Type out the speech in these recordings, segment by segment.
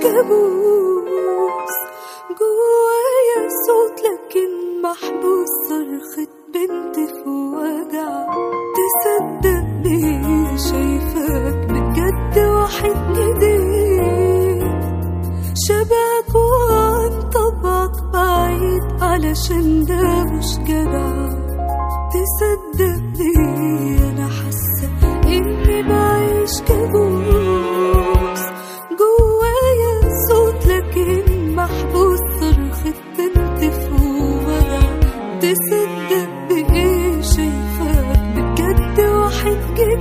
كابوس جوايا صوت لكن محبوس صرخة بنت في وجع تصدق بيه شايفاك بجد واحد جديد شبهك وعن طبعك بعيد علشان ده مش جدع تصدق بيه انا حاسه اني بعيش كابوس جوايا صوت لكن محبوس صرخة بنت في وجع تصدق بايه شايفاك بجد واحد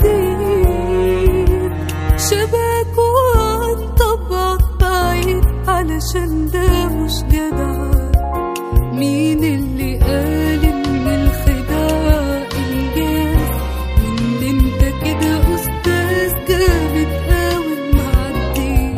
جديد شبهك وعن طبعك بعيد علشان ده مش جدع مين اللي قال ان الخداع انجاز وان انت كده استاذ جامد قوي معدي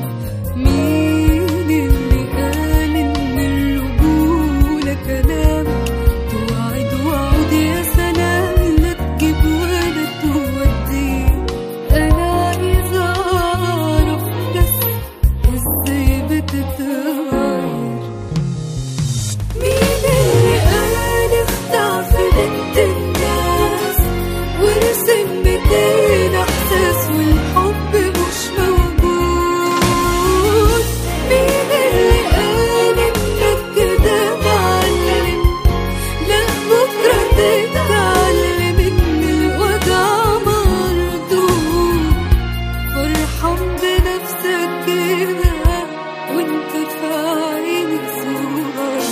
مين اللي قال ان الرجوله كلام توعد وعود يا سلام لا تجيب ولا تودي انا عايزه اعرف بس ازاي بتتغير مين اللي قال اختار في بنت الناس ورسم ميتين احساس والحب مش موجود مين اللي قال انك كده معلم لا بكره تتعلم ان الوجع مردود فرحان بنفسك كده وانت في عيني صغير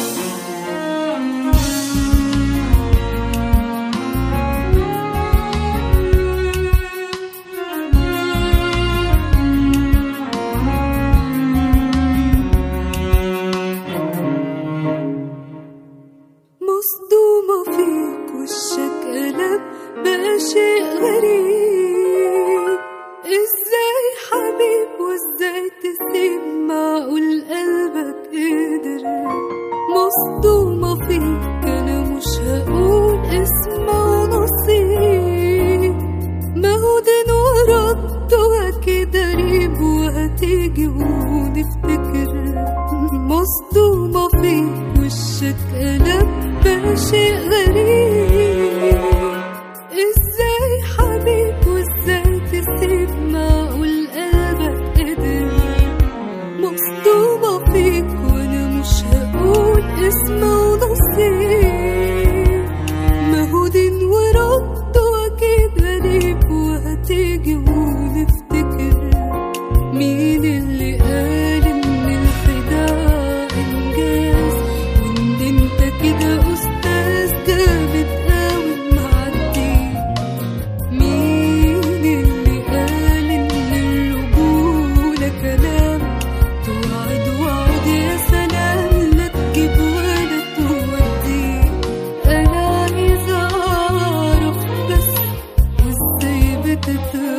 مصدومة فيك وشك قلب بقى شيء غريب ازاي حبيب وازاي تسيب معقول قلبك قدر مصدومة فيك انا مش هقول اسم ونصيب ما هو دين ورد واكيد قريب وهتيجي ونفتكر مصدومة فيك وشك قلب بقى شيء غريب ازاي حبيب وازاي تسيب معقول قلبك قدر مصدومة فيك وانا مش هقول اسم ونصيب ما هو دين ورد واكيد غريب وهتيجي ونفتكر مين اللي قال ان الخداع انجاز وان انت كده استاذ جامد قوي معدي مين اللي قال ان الرجوله كلام توعد وعود يا سلام لا تجيب ولا تودي انا عايزه اعرف بس ازاي بتتغير